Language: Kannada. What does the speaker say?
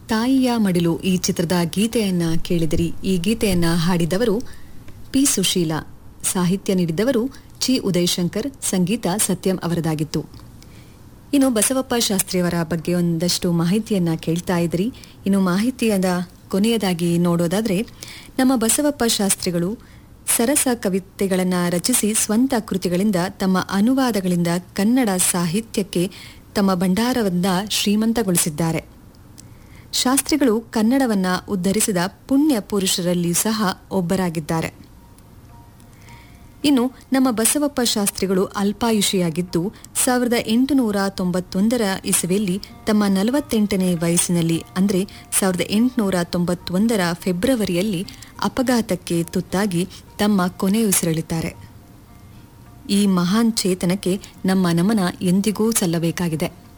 ತಾಯಿಯ ಮಡಿಲು ಈ ಚಿತ್ರದ ಗೀತೆಯನ್ನ ಕೇಳಿದಿರಿ ಈ ಗೀತೆಯನ್ನ ಹಾಡಿದವರು ಪಿ ಸುಶೀಲ ಸಾಹಿತ್ಯ ನೀಡಿದವರು ಚಿ ಉದಯಶಂಕರ್ ಸಂಗೀತ ಸತ್ಯಂ ಅವರದಾಗಿತ್ತು ಇನ್ನು ಬಸವಪ್ಪ ಶಾಸ್ತ್ರಿಯವರ ಬಗ್ಗೆ ಒಂದಷ್ಟು ಮಾಹಿತಿಯನ್ನ ಕೇಳ್ತಾ ಇದ್ರಿ ಇನ್ನು ಮಾಹಿತಿಯದ ಕೊನೆಯದಾಗಿ ನೋಡೋದಾದ್ರೆ ನಮ್ಮ ಬಸವಪ್ಪ ಶಾಸ್ತ್ರಿಗಳು ಸರಸ ಕವಿತೆಗಳನ್ನ ರಚಿಸಿ ಸ್ವಂತ ಕೃತಿಗಳಿಂದ ತಮ್ಮ ಅನುವಾದಗಳಿಂದ ಕನ್ನಡ ಸಾಹಿತ್ಯಕ್ಕೆ ತಮ್ಮ ಭಂಡಾರವನ್ನ ಶ್ರೀಮಂತಗೊಳಿಸಿದ್ದಾರೆ ಶಾಸ್ತ್ರಿಗಳು ಕನ್ನಡವನ್ನ ಉದ್ಧರಿಸಿದ ಪುಣ್ಯ ಪುರುಷರಲ್ಲಿ ಸಹ ಒಬ್ಬರಾಗಿದ್ದಾರೆ ಇನ್ನು ನಮ್ಮ ಬಸವಪ್ಪ ಶಾಸ್ತ್ರಿಗಳು ಅಲ್ಪಾಯುಷಿಯಾಗಿದ್ದು ಸಾವಿರದ ಎಂಟುನೂರ ತೊಂಬತ್ತೊಂದರ ಇಸವಿಯಲ್ಲಿ ತಮ್ಮ ನಲವತ್ತೆಂಟನೇ ವಯಸ್ಸಿನಲ್ಲಿ ಅಂದರೆ ಸಾವಿರದ ಎಂಟುನೂರ ತೊಂಬತ್ತೊಂದರ ಫೆಬ್ರವರಿಯಲ್ಲಿ ಅಪಘಾತಕ್ಕೆ ತುತ್ತಾಗಿ ತಮ್ಮ ಕೊನೆಯುಸಿರೆಳಿದ್ದಾರೆ ಈ ಮಹಾನ್ ಚೇತನಕ್ಕೆ ನಮ್ಮ ನಮನ ಎಂದಿಗೂ ಸಲ್ಲಬೇಕಾಗಿದೆ